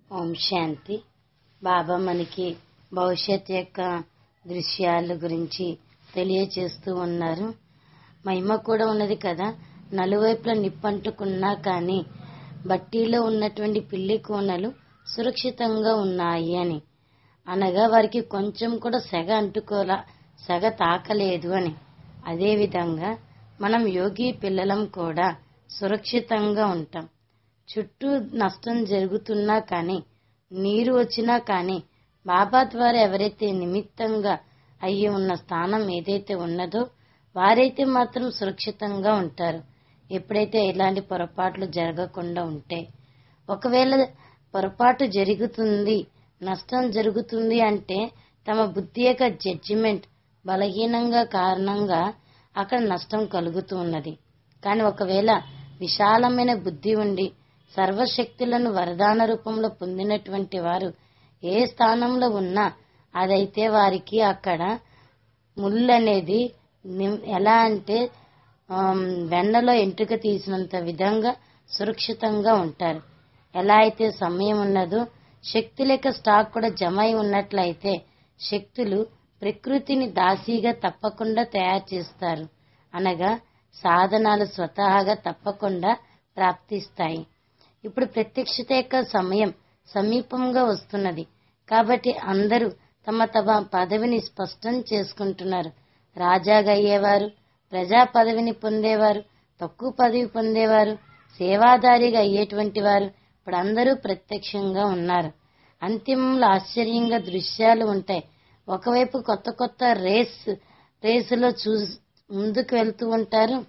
ఓం శాంతి బాబా మనకి భవిష్యత్ యొక్క దృశ్యాల గురించి తెలియచేస్తూ ఉన్నారు మహిమ కూడా ఉన్నది కదా నలువైపులా నిప్పంటుకున్నా కానీ బట్టీలో ఉన్నటువంటి పిల్లి కోనలు సురక్షితంగా ఉన్నాయి అని అనగా వారికి కొంచెం కూడా సెగ అంటుకోలా సెగ తాకలేదు అని అదేవిధంగా మనం యోగి పిల్లలం కూడా సురక్షితంగా ఉంటాం చుట్టూ నష్టం జరుగుతున్నా కానీ నీరు వచ్చినా కానీ బాబా ద్వారా ఎవరైతే నిమిత్తంగా అయ్యి ఉన్న స్థానం ఏదైతే ఉన్నదో వారైతే మాత్రం సురక్షితంగా ఉంటారు ఎప్పుడైతే ఇలాంటి పొరపాట్లు జరగకుండా ఉంటే ఒకవేళ పొరపాటు జరుగుతుంది నష్టం జరుగుతుంది అంటే తమ బుద్ధి యొక్క జడ్జిమెంట్ బలహీనంగా కారణంగా అక్కడ నష్టం కలుగుతూ ఉన్నది కానీ ఒకవేళ విశాలమైన బుద్ధి ఉండి సర్వశక్తులను వరదాన రూపంలో పొందినటువంటి వారు ఏ స్థానంలో ఉన్నా అదైతే వారికి అక్కడ ముళ్ళు అనేది నిమ్- ఎలా అంటే ఆమ్, వెన్నలో ఎంట్రుక తీసినంత విధంగా సురక్షితంగా ఉంటారు ఎలా అయితే సమయం ఉన్నదో శక్తి లేక స్టాక్ కూడా జమ అయి ఉన్నట్లయితే శక్తులు ప్రకృతిని దాసీగా తప్పకుండా తయారు చేస్తారు అనగా సాధనాలు స్వతహాగా తప్పకుండా ప్రాప్తిస్తాయి ఇప్పుడు ప్రత్యక్షత యొక్క సమయం సమీపంగా వస్తున్నది కాబట్టి అందరూ తమ తమ పదవిని స్పష్టం చేసుకుంటున్నారు రాజాగా అయ్యేవారు ప్రజా పదవిని పొందేవారు తక్కువ పదవి పొందేవారు సేవాదారిగా అయ్యేటువంటి వారు ఇప్పుడు అందరూ ప్రత్యక్షంగా ఉన్నారు అంతిమంలో ఆశ్చర్యంగా దృశ్యాలు ఉంటాయి ఒకవైపు కొత్త కొత్త రేస్ రేసులో చూ ముందుకు వెళ్తూ ఉంటారు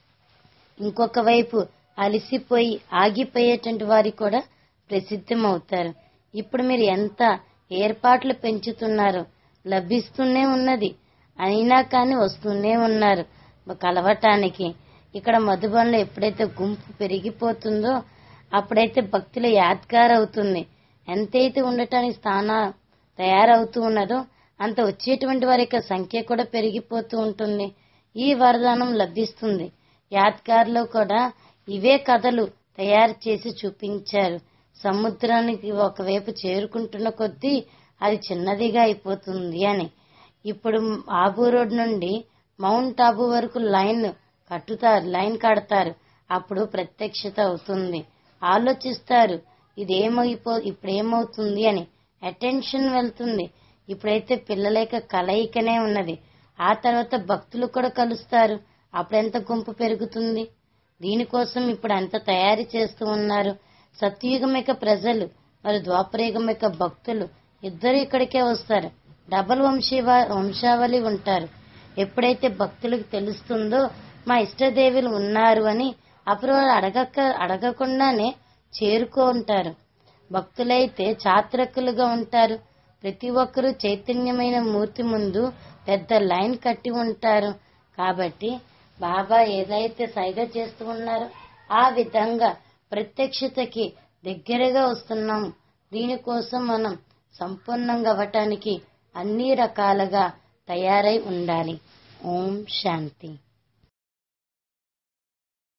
ఇంకొక వైపు అలసిపోయి ఆగిపోయేటువంటి వారి కూడా ప్రసిద్ధమవుతారు ఇప్పుడు మీరు ఎంత ఏర్పాట్లు పెంచుతున్నారో లభిస్తూనే ఉన్నది అయినా కానీ వస్తూనే ఉన్నారు కలవటానికి ఇక్కడ మధుబన్లో ఎప్పుడైతే గుంపు పెరిగిపోతుందో అప్పుడైతే భక్తుల యాద్గార్ అవుతుంది ఎంతైతే ఉండటానికి స్థాన తయారవుతూ ఉన్నదో అంత వచ్చేటువంటి వారి యొక్క సంఖ్య కూడా పెరిగిపోతూ ఉంటుంది ఈ వరదానం లభిస్తుంది యాద్గార్లో కూడా ఇవే కథలు తయారు చేసి చూపించారు సముద్రానికి ఒకవైపు చేరుకుంటున్న కొద్దీ అది చిన్నదిగా అయిపోతుంది అని ఇప్పుడు ఆబూ రోడ్ నుండి మౌంట్ ఆబూ వరకు లైన్ కట్టుతారు లైన్ కడతారు అప్పుడు ప్రత్యక్షత అవుతుంది ఆలోచిస్తారు ఇది ఏమైపో ఇప్పుడు ఏమవుతుంది అని అటెన్షన్ వెళ్తుంది ఇప్పుడైతే పిల్లల యొక్క కలయికనే ఉన్నది ఆ తర్వాత భక్తులు కూడా కలుస్తారు అప్పుడెంత గుంపు పెరుగుతుంది దీనికోసం ఇప్పుడు అంత తయారు చేస్తూ ఉన్నారు సత్యుగం యొక్క ప్రజలు మరి ద్వాపరయుగం యొక్క భక్తులు ఇద్దరు ఇక్కడికే వస్తారు డబల్ వంశీవా వంశావళి ఉంటారు ఎప్పుడైతే భక్తులకు తెలుస్తుందో మా ఇష్టదేవులు ఉన్నారు అని అప్పుడు వాళ్ళు అడగక అడగకుండానే చేరుకో ఉంటారు భక్తులైతే చాత్రకులుగా ఉంటారు ప్రతి ఒక్కరూ చైతన్యమైన మూర్తి ముందు పెద్ద లైన్ కట్టి ఉంటారు కాబట్టి బాబా ఏదైతే సైగ చేస్తూ ఉన్నారో ఆ విధంగా ప్రత్యక్షతకి దగ్గరగా వస్తున్నాము దీనికోసం మనం సంపూర్ణంగా అవ్వటానికి అన్ని రకాలుగా తయారై ఉండాలి ఓం శాంతి